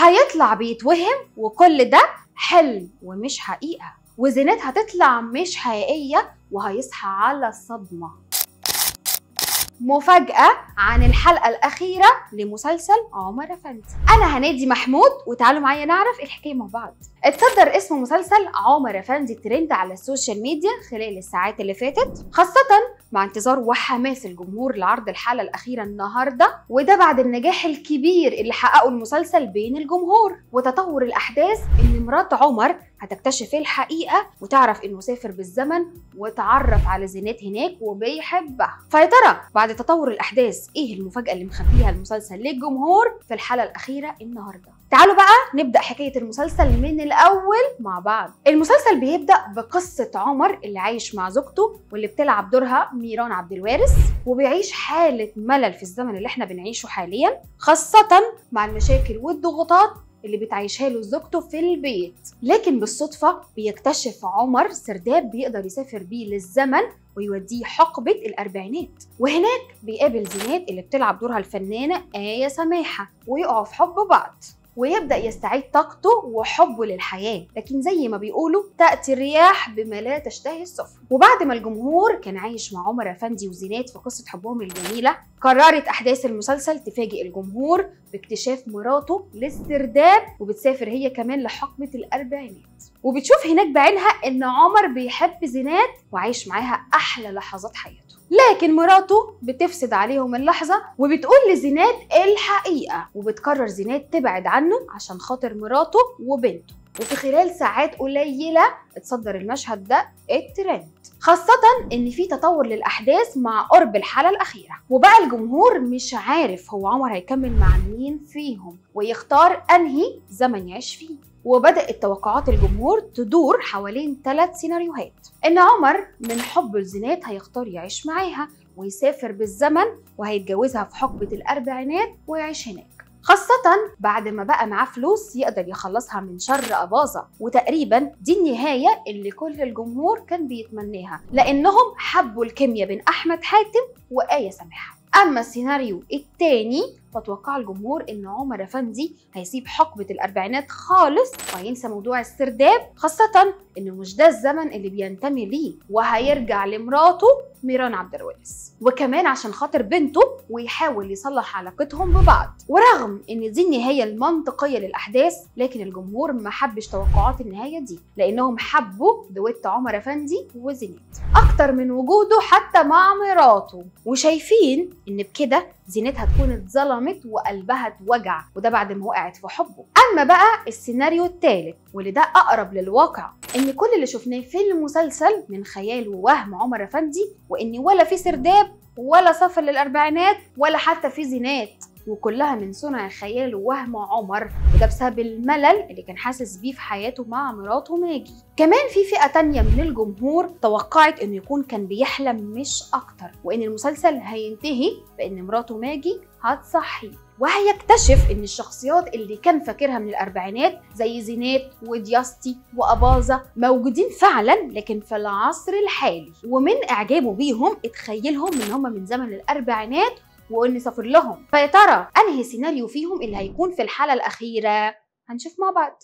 هيطلع بيتوهم وكل ده حلم ومش حقيقة وزينات هتطلع مش حقيقية وهيصحى على الصدمة مفاجأة عن الحلقة الأخيرة لمسلسل عمر أفندي أنا هنادي محمود وتعالوا معايا نعرف الحكاية مع بعض اتصدر اسم مسلسل عمر أفندي الترند على السوشيال ميديا خلال الساعات اللي فاتت خاصة مع انتظار وحماس الجمهور لعرض الحلقة الأخيرة النهاردة وده بعد النجاح الكبير اللي حققه المسلسل بين الجمهور وتطور الأحداث إن مرات عمر هتكتشف الحقيقة وتعرف إنه سافر بالزمن وتعرف على زينات هناك وبيحبها فيا ترى بعد تطور الأحداث إيه المفاجأة اللي مخبيها المسلسل للجمهور في الحلقة الأخيرة النهاردة تعالوا بقى نبدأ حكاية المسلسل من الأول مع بعض المسلسل بيبدأ بقصة عمر اللي عايش مع زوجته واللي بتلعب دورها ميران عبد الوارث وبيعيش حالة ملل في الزمن اللي احنا بنعيشه حاليا خاصة مع المشاكل والضغوطات اللي بتعيشها له زوجته في البيت لكن بالصدفة بيكتشف عمر سرداب بيقدر يسافر بيه للزمن ويوديه حقبة الأربعينات وهناك بيقابل زينات اللي بتلعب دورها الفنانة آية سماحة ويقعوا في حب بعض ويبدأ يستعيد طاقته وحبه للحياة لكن زي ما بيقولوا تأتي الرياح بما لا تشتهي السفن وبعد ما الجمهور كان عايش مع عمر أفندي وزينات في قصة حبهم الجميلة قررت أحداث المسلسل تفاجئ الجمهور باكتشاف مراته لاسترداد وبتسافر هي كمان لحقبة الأربعينات وبتشوف هناك بعينها إن عمر بيحب زينات وعايش معاها أحلى لحظات حياته لكن مراته بتفسد عليهم اللحظة وبتقول لزينات الحقيقة وبتقرر زينات تبعد عنه عشان خاطر مراته وبنته وفي خلال ساعات قليلة اتصدر المشهد ده الترند خاصة إن في تطور للأحداث مع قرب الحلقة الأخيرة وبقى الجمهور مش عارف هو عمر هيكمل مع مين فيهم ويختار أنهي زمن يعيش فيه وبدأت توقعات الجمهور تدور حوالين ثلاث سيناريوهات إن عمر من حب لزينات هيختار يعيش معاها ويسافر بالزمن وهيتجوزها في حقبة الأربعينات ويعيش هناك خاصة بعد ما بقى معاه فلوس يقدر يخلصها من شر أباظة وتقريبا دي النهاية اللي كل الجمهور كان بيتمناها لأنهم حبوا الكيمياء بين أحمد حاتم وآية سماحة أما السيناريو التاني فتوقع الجمهور ان عمر افندي هيسيب حقبه الاربعينات خالص وهينسى موضوع السرداب خاصه انه مش ده الزمن اللي بينتمي ليه وهيرجع لمراته ميران عبد الوارث وكمان عشان خاطر بنته ويحاول يصلح علاقتهم ببعض ورغم ان دي النهايه المنطقيه للاحداث لكن الجمهور ما حبش توقعات النهايه دي لانهم حبوا دويت عمر افندي وزينات اكتر من وجوده حتى مع مراته وشايفين ان بكده زينات هتكون اتظلمت وقلبها اتوجع وده بعد ما وقعت في حبه اما بقى السيناريو الثالث واللي ده اقرب للواقع ان كل اللي شفناه في المسلسل من خيال ووهم عمر افندي وان ولا في سرداب ولا سفر للاربعينات ولا حتى في زينات وكلها من صنع خيال ووهم عمر وده بسبب الملل اللي كان حاسس بيه في حياته مع مراته ماجي كمان في فئة تانية من الجمهور توقعت انه يكون كان بيحلم مش اكتر وان المسلسل هينتهي بان مراته ماجي هتصحيه وهيكتشف ان الشخصيات اللي كان فاكرها من الاربعينات زي زينات ودياستي واباظه موجودين فعلا لكن في العصر الحالي ومن اعجابه بيهم اتخيلهم ان هم من زمن الاربعينات واني سافر لهم فيا ترى انهي سيناريو فيهم اللي هيكون في الحلقه الاخيره هنشوف مع بعض